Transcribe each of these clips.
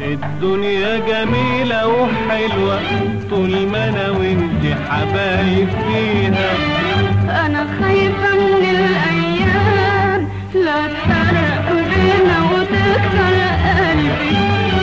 الدنيا جميلة وحلوة طول ما انا وانت حبايب فيها انا خايفة من الايام لا تفرق بينا وتكسر قلبي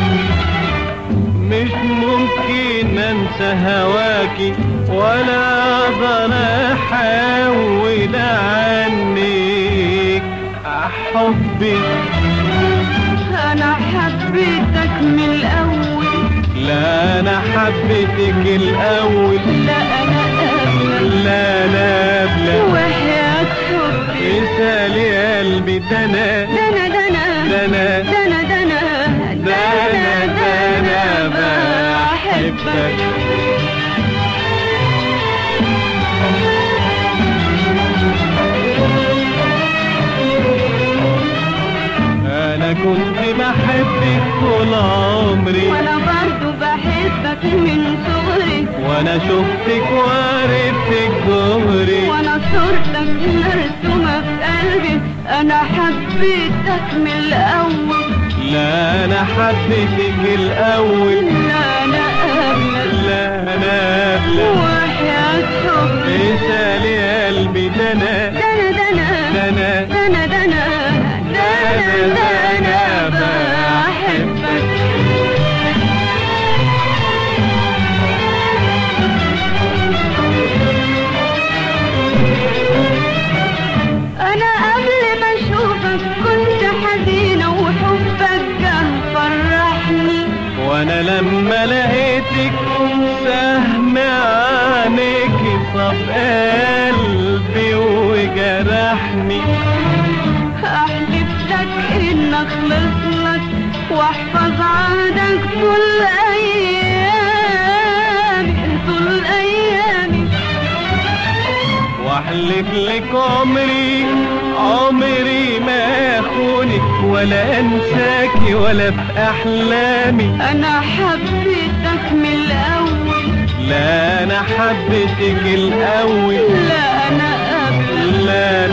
مش ممكن انسى هواكي ولا اقدر احاول عنك حبي انا حبيتك من الاول لا انا حبيتك الاول لا انا قبلك لا لا قبلك وحياة حبي اسالي قلبي ده انا دنا دنا ده انا دنا دنا ده انا ده انا بحبك انا كنت بحبك طول عمري وانا برضو بحبك من صغري وانا شفتك وعرفتك جمري وانا صورتك مرسومة في قلبي انا حبيتك من الاول لا انا حبيتك الاول لا انا قبلك لا انا قبلك وحياة حبي اسالي قلبي ده انا دنا دنا ده انا دنا دنا دنا دنا بحبك انا قبل ما اشوفك كنت حزينة وحبك جه فرحني وانا لما لقيتك سهم عنك صاب قلبي وجرحني احلف لك ان اخلص لك واحفظ عهدك طول ايامي طول ايامي واحلف لك عمري عمري ما اخونك ولا انساكي ولا في احلامي انا حبيتك من الاول لا انا حبيتك الاول لا انا قبلك لا